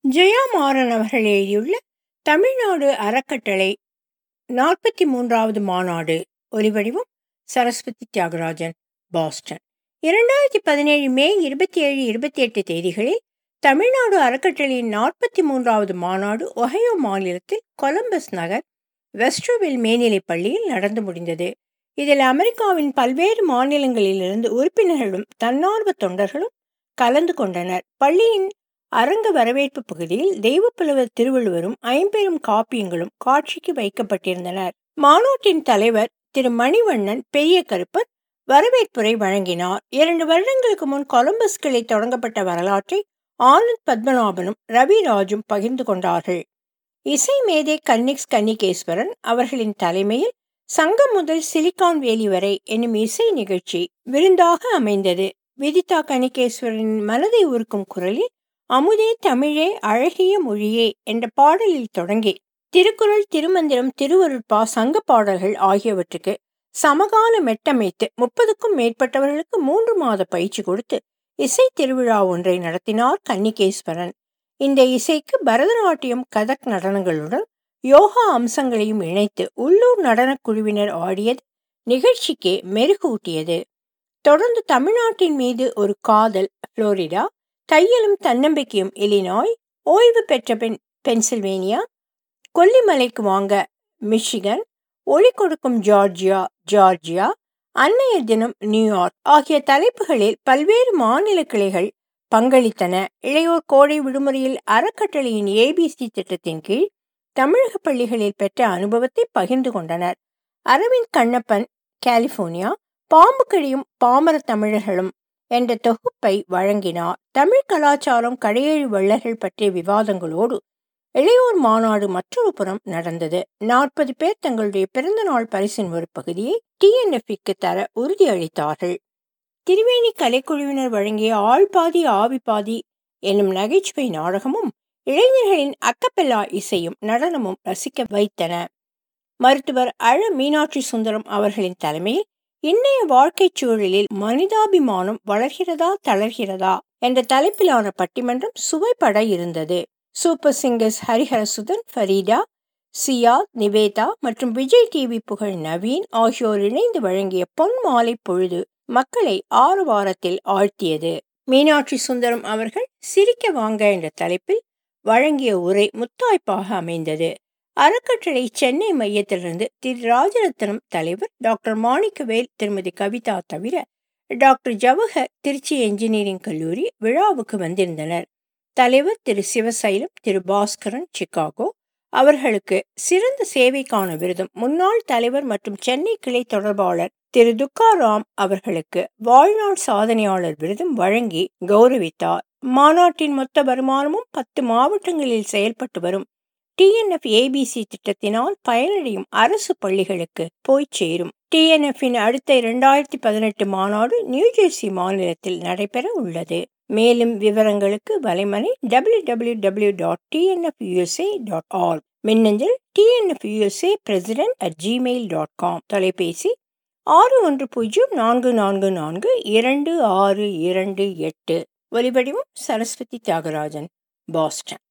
ஜெயா மாறன் அவர்கள் எழுதியுள்ள தமிழ்நாடு அறக்கட்டளை நாற்பத்தி மூன்றாவது மாநாடு ஒலிவடிவம் சரஸ்வதி தியாகராஜன் பாஸ்டன் இரண்டாயிரத்தி பதினேழு மே இருபத்தி ஏழு இருபத்தி எட்டு தேதிகளில் தமிழ்நாடு அறக்கட்டளையின் நாற்பத்தி மூன்றாவது மாநாடு ஒஹையோ மாநிலத்தில் கொலம்பஸ் நகர் வெஸ்ட்ரோவில் மேல்நிலைப் பள்ளியில் நடந்து முடிந்தது இதில் அமெரிக்காவின் பல்வேறு மாநிலங்களிலிருந்து உறுப்பினர்களும் தன்னார்வ தொண்டர்களும் கலந்து கொண்டனர் பள்ளியின் அரங்க வரவேற்பு பகுதியில் தெய்வப்புலவர் திருவள்ளுவரும் ஐம்பெரும் காப்பியங்களும் காட்சிக்கு வைக்கப்பட்டிருந்தனர் மாநாட்டின் தலைவர் திரு மணிவண்ணன் பெரிய கருப்பர் வரவேற்புரை வழங்கினார் இரண்டு வருடங்களுக்கு முன் கொலம்பஸ் கிளை தொடங்கப்பட்ட வரலாற்றை ஆனந்த் பத்மநாபனும் ரவி ராஜும் பகிர்ந்து கொண்டார்கள் இசை மேதை கன்னிக்ஸ் கன்னிகேஸ்வரன் அவர்களின் தலைமையில் சங்கம் முதல் சிலிகான் வேலி வரை என்னும் இசை நிகழ்ச்சி விருந்தாக அமைந்தது விதிதா கனிகேஸ்வரனின் மனதை உருக்கும் குரலில் அமுதே தமிழே அழகிய மொழியே என்ற பாடலில் தொடங்கி திருக்குறள் திருமந்திரம் திருவருட்பா சங்க பாடல்கள் ஆகியவற்றுக்கு சமகால மெட்டமைத்து முப்பதுக்கும் மேற்பட்டவர்களுக்கு மூன்று மாத பயிற்சி கொடுத்து இசை திருவிழா ஒன்றை நடத்தினார் கன்னிகேஸ்வரன் இந்த இசைக்கு பரதநாட்டியம் கதக் நடனங்களுடன் யோகா அம்சங்களையும் இணைத்து உள்ளூர் நடனக் குழுவினர் ஆடியது நிகழ்ச்சிக்கு மெருகூட்டியது தொடர்ந்து தமிழ்நாட்டின் மீது ஒரு காதல் புளோரிடா தையலும் தன்னம்பிக்கையும் இலினாய் ஓய்வு பெற்ற பெண் பென்சில்வேனியா கொல்லிமலைக்கு வாங்க மிஷிகன் ஒளி கொடுக்கும் ஜார்ஜியா ஜார்ஜியா அன்னையர் தினம் நியூயார்க் ஆகிய தலைப்புகளில் பல்வேறு மாநில கிளைகள் பங்களித்தன இளையோர் கோடை விடுமுறையில் அறக்கட்டளையின் ஏபிசி திட்டத்தின் கீழ் தமிழக பள்ளிகளில் பெற்ற அனுபவத்தை பகிர்ந்து கொண்டனர் அரவிந்த் கண்ணப்பன் கலிபோர்னியா பாம்பு கடியும் பாமர தமிழர்களும் என்ற தொகுப்பை வழங்கினார் தமிழ் கலாச்சாரம் கடையேழு வள்ளல்கள் பற்றிய விவாதங்களோடு இளையோர் மாநாடு மற்றொரு புறம் நடந்தது நாற்பது பேர் தங்களுடைய பிறந்த நாள் பரிசின் ஒரு பகுதியை டிஎன்எஃப்க்கு தர உறுதியளித்தார்கள் திருவேணி கலைக்குழுவினர் வழங்கிய ஆள் பாதி ஆவி பாதி என்னும் நகைச்சுவை நாடகமும் இளைஞர்களின் அக்கப்பெல்லா இசையும் நடனமும் ரசிக்க வைத்தன மருத்துவர் அழ மீனாட்சி சுந்தரம் அவர்களின் தலைமையில் இன்றைய வாழ்க்கைச் சூழலில் மனிதாபிமானம் வளர்கிறதா தளர்கிறதா என்ற தலைப்பிலான பட்டிமன்றம் சுவைப்பட இருந்தது சூப்பர் சிங்கர்ஸ் ஹரிஹரசுதன் ஃபரீடா சியா நிவேதா மற்றும் விஜய் டிவி புகழ் நவீன் ஆகியோர் இணைந்து வழங்கிய பொன் மாலை பொழுது மக்களை ஆறு வாரத்தில் ஆழ்த்தியது மீனாட்சி சுந்தரம் அவர்கள் சிரிக்க வாங்க என்ற தலைப்பில் வழங்கிய உரை முத்தாய்ப்பாக அமைந்தது அறக்கட்டளை சென்னை மையத்திலிருந்து திரு ராஜரத்னம் தலைவர் டாக்டர் மாணிக்கவேல் திருமதி கவிதா தவிர டாக்டர் ஜவஹர் திருச்சி என்ஜினியரிங் கல்லூரி விழாவுக்கு வந்திருந்தனர் தலைவர் திரு சிவசைலம் திரு பாஸ்கரன் சிகாகோ அவர்களுக்கு சிறந்த சேவைக்கான விருதும் முன்னாள் தலைவர் மற்றும் சென்னை கிளை தொடர்பாளர் திரு துக்காராம் அவர்களுக்கு வாழ்நாள் சாதனையாளர் விருதும் வழங்கி கௌரவித்தார் மாநாட்டின் மொத்த வருமானமும் பத்து மாவட்டங்களில் செயல்பட்டு வரும் டிஎன்எஃப் ஏபிசி திட்டத்தினால் பயனடையும் அரசு பள்ளிகளுக்கு போய் சேரும் டிஎன்எஃப்பின் அடுத்த இரண்டாயிரத்தி பதினெட்டு மாநாடு நியூஜெர்சி மாநிலத்தில் நடைபெற உள்ளது மேலும் விவரங்களுக்கு வலைமனை W W W dot T N F U S A dot org மின்னஞ்சல் T N F U S A president at Gmail dot com தொலைபேசி ஆறு ஒன்று பூஜ்ஜியம் நான்கு நான்கு நான்கு இரண்டு ஆறு இரண்டு எட்டு ஒலிவடிவம் சரஸ்வதி தியாகராஜன் பாஸ்டன்